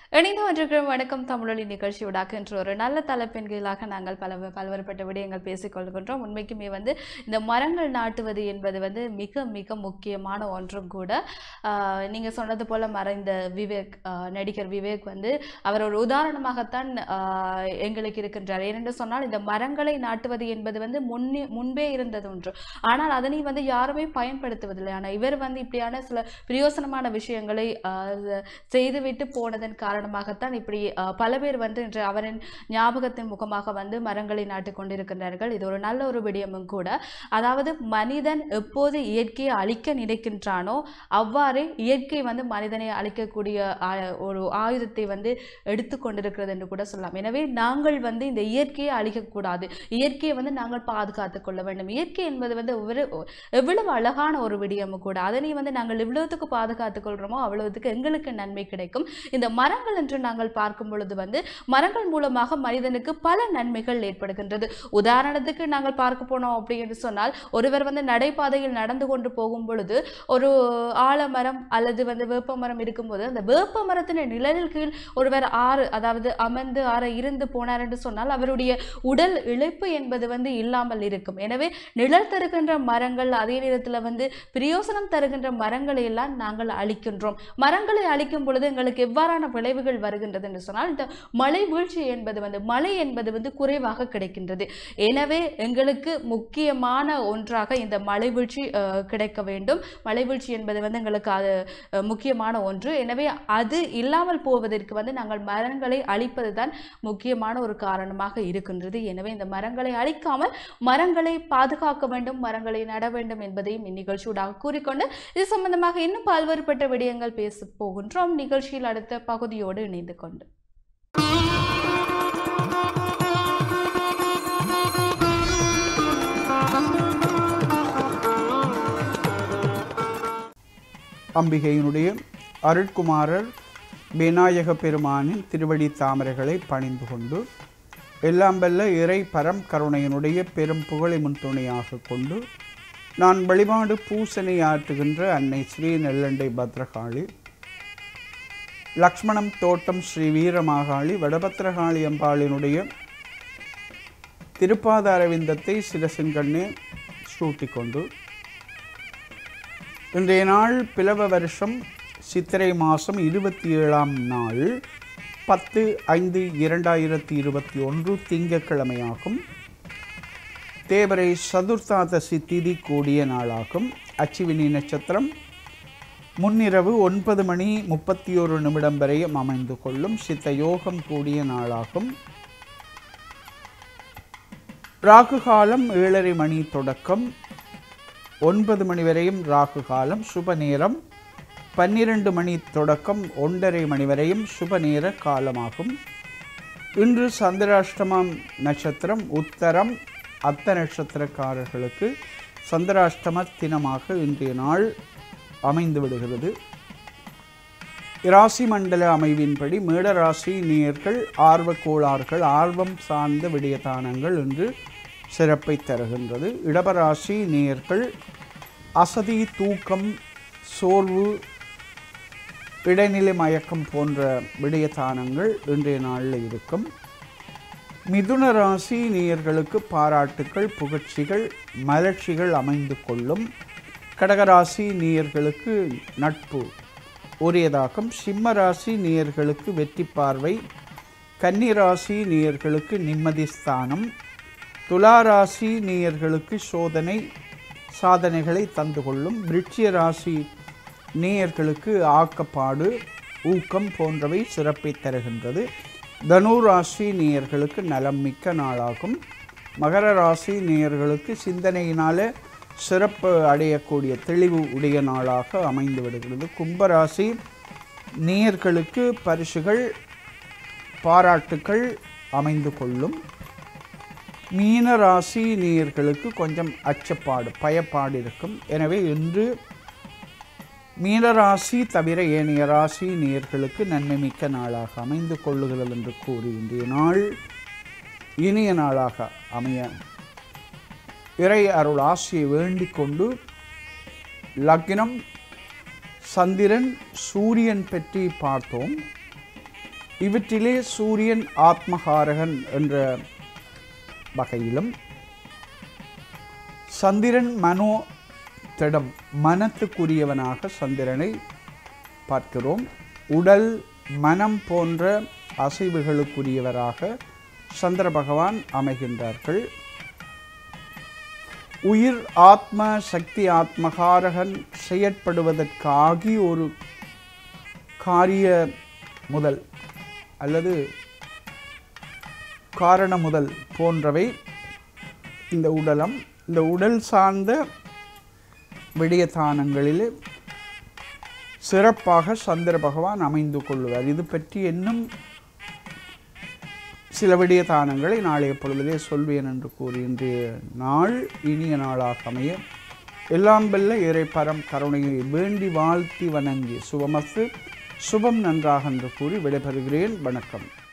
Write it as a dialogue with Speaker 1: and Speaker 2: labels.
Speaker 1: இணைந்து கொண்டிருக்கிற வணக்கம் தமிழொலி நிகழ்ச்சியூடாக இன்று ஒரு நல்ல தலைப்பெண்களாக நாங்கள் பல பல்வேறுபட்ட விடயங்கள் பேசிக்கொள்கின்றோம் உண்மைக்குமே வந்து இந்த மரங்கள் நாட்டுவது என்பது வந்து மிக மிக முக்கியமான ஒன்றும் கூட ஆஹ் நீங்க சொன்னது போல மறைந்த விவேக் ஆஹ் நடிகர் விவேக் வந்து அவர் ஒரு உதாரணமாகத்தான் ஆஹ் எங்களுக்கு இருக்கின்றார் ஏனென்று சொன்னால் இந்த மரங்களை நாட்டுவது என்பது வந்து முன்னே முன்பே இருந்தது ஒன்று ஆனால் அதனை வந்து யாருமே பயன்படுத்துவதில்லை ஆனால் இவர் வந்து இப்படியான சில பிரயோசனமான விஷயங்களை ஆஹ் செய்துவிட்டு போனதன் காரணமாகத்தான் இப்படி அஹ், பல பேர் வந்து இன்று அவரின் ஞாபகத்தின் முகமாக வந்து மரங்களை நாட்டிக் கொண்டிருக்கின்றார்கள் இது ஒரு நல்ல ஒரு விடயமும் கூட அதாவது மனிதன் எப்போது இயற்கையை அழிக்க நினைக்கின்றானோ அவ்வாறே இயற்கை வந்து மனிதனை அழிக்கக்கூடிய ஆ- ஒரு ஆயுதத்தை வந்து எடுத்து கொண்டிருக்கிறது என்று கூட சொல்லலாம் எனவே நாங்கள் வந்து இந்த இயற்கையை அழிக்கக்கூடாது இயற்கையை வந்து நாங்கள் பாதுகாத்துக் கொள்ள வேண்டும் இயற்கை என்பது வந்து ஒரு எவ்வளவு அழகான ஒரு விடயம் கூட அதனை வந்து நாங்கள் எவ்வளவுத்துக்கு பாதுகாத்துக் கொள்கிறோமோ அவ்வளவுத்துக்கு எங்களுக்கு நன்மை கிடைக்கும் இந்த மரங்கள் என்று நாங்கள் பார்க்கும் பொழுது வந்து மரங்கள் மூலமாக மனிதனுக்கு பல நன்மைகள் ஏற்படுகின்றது உதாரணத்துக்கு நாங்கள் பார்க்க போனோம் அப்படி என்று சொன்னால் ஒருவர் வந்து நடைபாதையில் நடந்து கொண்டு போகும் பொழுது ஒரு ஆலமரம் அல்லது வந்து வேப்ப மரம் இருக்கும்போது அந்த வேப்ப மரத்தின் நிழலில் கீழ் ஒருவர் ஆறு அதாவது அமர்ந்து ஆற இருந்து போனார் என்று சொன்னால் அவருடைய உடல் இழைப்பு என்பது வந்து இல்லாமல் இருக்கும் எனவே நிழல் தருகின்ற மரங்கள் அதே நேரத்தில் வந்து பிரயோசனம் தருகின்ற மரங்களை எல்லாம் நாங்கள் அழிக்கின்றோம் மரங்களை அழிக்கும் பொழுது எங்களுக்கு எவ்வாறான விளைவுகள் வருகின்றது என்று சொன்னால் இந்த மழை வீழ்ச்சி என்பது வந்து மழை என்பது வந்து குறைவாக கிடைக்கின்றது எனவே எங்களுக்கு முக்கியமான ஒன்றாக இந்த மழை வீழ்ச்சி அஹ், கிடைக்க வேண்டும் மழை வீழ்ச்சி என்பது வந்து எங்களுக்கு அது அஹ், முக்கியமான ஒன்று எனவே அது இல்லாமல் போவதற்கு வந்து நாங்கள் மரங்களை அழிப்பது தான் முக்கியமான ஒரு காரணமாக இருக்கின்றது எனவே இந்த மரங்களை அழிக்காமல் மரங்களை பாதுகாக்க வேண்டும் மரங்களை நட வேண்டும் என்பதையும் இந்நிகழ்ச்சியூடாக கூறிக்கொண்டு இது சம்பந்தமாக இன்னும் பல்வேறுபட்ட விடயங்கள் பேச போகின்றோம் நிகழ்ச்சியில் அடுத்த பகுதியோடு இணைந்து கொண்டு
Speaker 2: அம்பிகையினுடைய அருட்குமாரர் விநாயக பெருமானின் திருவடி தாமரைகளை பணிந்து கொண்டு எல்லாம் வல்ல இறை பரம் கருணையினுடைய பெரும் புகழை முன்துணையாக கொண்டு நான் வழிபாடு பூசனை ஆற்றுகின்ற அன்னை ஸ்ரீ நெல்லண்டை பத்ரகாளி லக்ஷ்மணம் தோட்டம் ஸ்ரீ வீரமாகாளி வடபத்ரகாளி அம்பாளினுடைய திருப்பாத அரவிந்தத்தை சிரசின்கண்ணே சூட்டிக்கொண்டு இன்றைய நாள் பிளவ வருஷம் சித்திரை மாதம் இருபத்தி ஏழாம் நாள் பத்து ஐந்து இரண்டாயிரத்தி இருபத்தி ஒன்று திங்கட்கிழமையாகும் தேவரை சதுர்த்தாதசி திதி கூடிய நாளாகும் அச்சிவினி நட்சத்திரம் முன்னிரவு ஒன்பது மணி முப்பத்தி ஒரு நிமிடம் வரையும் அமைந்து கொள்ளும் சித்த யோகம் கூடிய நாளாகும் ராகு காலம் ஏழரை மணி தொடக்கம் ஒன்பது மணி வரையும் ராகு காலம் சுப நேரம் பன்னிரண்டு மணி தொடக்கம் ஒன்றரை மணி வரையும் சுப நேர காலமாகும் இன்று சந்திராஷ்டமம் நட்சத்திரம் உத்தரம் அத்த நட்சத்திரக்காரர்களுக்கு சந்திராஷ்டம தினமாக இன்றைய நாள் அமைந்து விடுகிறது இராசி மண்டல அமைவின்படி மேடராசி நேயர்கள் ஆர்வக் கோளாறுகள் ஆர்வம் சார்ந்த விடயதானங்கள் என்று சிறப்பை தருகின்றது இடபராசி நேயர்கள் அசதி தூக்கம் சோர்வு இடைநிலை மயக்கம் போன்ற விடயதானங்கள் இன்றைய நாளில் இருக்கும் மிதுன ராசி நேயர்களுக்கு பாராட்டுக்கள் புகழ்ச்சிகள் மலர்ச்சிகள் அமைந்து கொள்ளும் கடகராசி நேயர்களுக்கு நட்பு உரியதாகும் சிம்ம ராசி நேயர்களுக்கு வெற்றி பார்வை கன்னிராசி நேயர்களுக்கு நிம்மதி ஸ்தானம் துளாராசி நேயர்களுக்கு சோதனை சாதனைகளை தந்து கொள்ளும் விருட்சிய ராசி நேயர்களுக்கு ஆக்கப்பாடு ஊக்கம் போன்றவை சிறப்பை தருகின்றது தனு ராசி நேயர்களுக்கு நலம் மிக்க நாளாகும் மகர ராசி நேயர்களுக்கு சிந்தனையினால சிறப்பு அடையக்கூடிய தெளிவு உடைய நாளாக அமைந்து விடுகிறது கும்பராசி நேயர்களுக்கு பரிசுகள் பாராட்டுக்கள் அமைந்து கொள்ளும் மீன ராசி நேயர்களுக்கு கொஞ்சம் அச்சப்பாடு பயப்பாடு இருக்கும் எனவே இன்று மீனராசி தவிர ஏனைய ராசி நேயர்களுக்கு நன்மை மிக்க நாளாக அமைந்து கொள்ளுகிறது என்று கூறி இன்றைய நாள் இனிய நாளாக அமைய இறை அருள் ஆசியை வேண்டிக் கொண்டு லக்னம் சந்திரன் சூரியன் பற்றி பார்த்தோம் இவற்றிலே சூரியன் ஆத்மகாரகன் என்ற வகையிலும் சந்திரன் மனோ திடம் மனத்துக்குரியவனாக சந்திரனை பார்க்கிறோம் உடல் மனம் போன்ற அசைவுகளுக்குரியவராக சந்திர பகவான் அமைகின்றார்கள் உயிர் ஆத்ம சக்தி ஆத்மகாரகன் செயற்படுவதற்காகி ஒரு காரிய முதல் அல்லது காரண முதல் போன்றவை இந்த உடலம் இந்த உடல் சார்ந்த விடயதானங்களிலே சிறப்பாக சந்திர பகவான் அமைந்து கொள்வார் இது பற்றி இன்னும் சில விடயதானங்களை நாளைய பொழுதிலே சொல்வேன் என்று கூறி இன்றைய நாள் இனிய நாளாக அமைய எல்லாம் வெல்ல இறை பரம் கருணையை வேண்டி வாழ்த்தி வணங்கி சுபமஸ்து சுபம் நன்றாக என்று கூறி விடைபெறுகிறேன் வணக்கம்